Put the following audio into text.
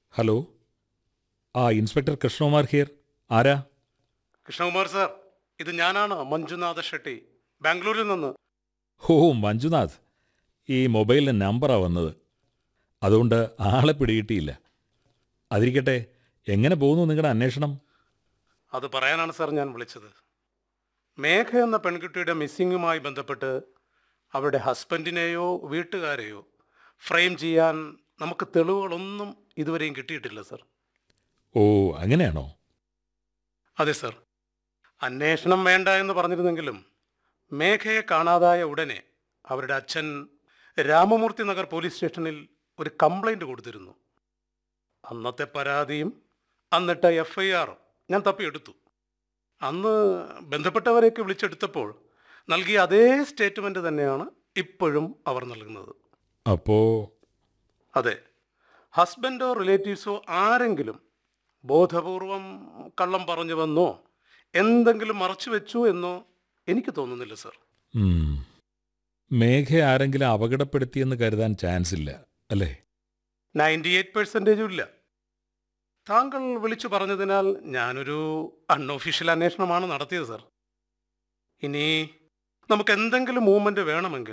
hello ആ inspector Krishnakumar here ആരാ Krishnakumar sir ഇത് ഞാനാണ് മഞ്ജുനാഥ ഷെട്ടി ബാംഗ്ലൂരിൽ നിന്ന് ഓ മഞ്ജുനാഥ് ഈ മൊബൈലിന് നമ്പറാ വന്നത് അതുകൊണ്ട് ആളെ പിടികിട്ടിയില്ല അതിരിക്കട്ടെ എങ്ങനെ പോകുന്നു നിങ്ങളുടെ അന്വേഷണം അത് പറയാനാണ് സാർ ഞാൻ വിളിച്ചത് മേഘ എന്ന പെൺകുട്ടിയുടെ മിസ്സിങ്ങുമായി ബന്ധപ്പെട്ട് അവരുടെ ഹസ്ബൻഡിനെയോ വീട്ടുകാരെയോ ഫ്രെയിം ചെയ്യാൻ നമുക്ക് തെളിവുകളൊന്നും ഇതുവരെയും കിട്ടിയിട്ടില്ല സാർ ഓ അങ്ങനെയാണോ അതെ സാർ അന്വേഷണം വേണ്ട എന്ന് പറഞ്ഞിരുന്നെങ്കിലും മേഘയെ കാണാതായ ഉടനെ അവരുടെ അച്ഛൻ രാമമൂർത്തി നഗർ പോലീസ് സ്റ്റേഷനിൽ ഒരു കംപ്ലൈൻറ്റ് കൊടുത്തിരുന്നു അന്നത്തെ പരാതിയും അന്നിട്ട എഫ് ഐ ആറും ഞാൻ തപ്പിയെടുത്തു അന്ന് ബന്ധപ്പെട്ടവരെയൊക്കെ വിളിച്ചെടുത്തപ്പോൾ നൽകിയ അതേ സ്റ്റേറ്റ്മെൻറ്റ് തന്നെയാണ് ഇപ്പോഴും അവർ നൽകുന്നത് അപ്പോ അതെ ഹസ്ബൻഡോ റിലേറ്റീവ്സോ ആരെങ്കിലും ബോധപൂർവം കള്ളം പറഞ്ഞുവെന്നോ എന്തെങ്കിലും മറച്ചു വെച്ചു എന്നോ എനിക്ക് തോന്നുന്നില്ല സർ ഉം, മേഘ ആരെങ്കിലും അപകടപ്പെടുത്തിയെന്ന് കരുതാൻ ചാൻസ് ഇല്ല അല്ലേ നയൻറ്റി എയ്റ്റ് പെർസെൻറ്റേജും ഇല്ല താങ്കൾ വിളിച്ചു പറഞ്ഞതിനാൽ ഞാനൊരു അൺഒഫീഷ്യൽ അന്വേഷണമാണ് നടത്തിയത് സർ ഇനി നമുക്ക് എന്തെങ്കിലും മൂവ്മെൻറ്റ് വേണമെങ്കിൽ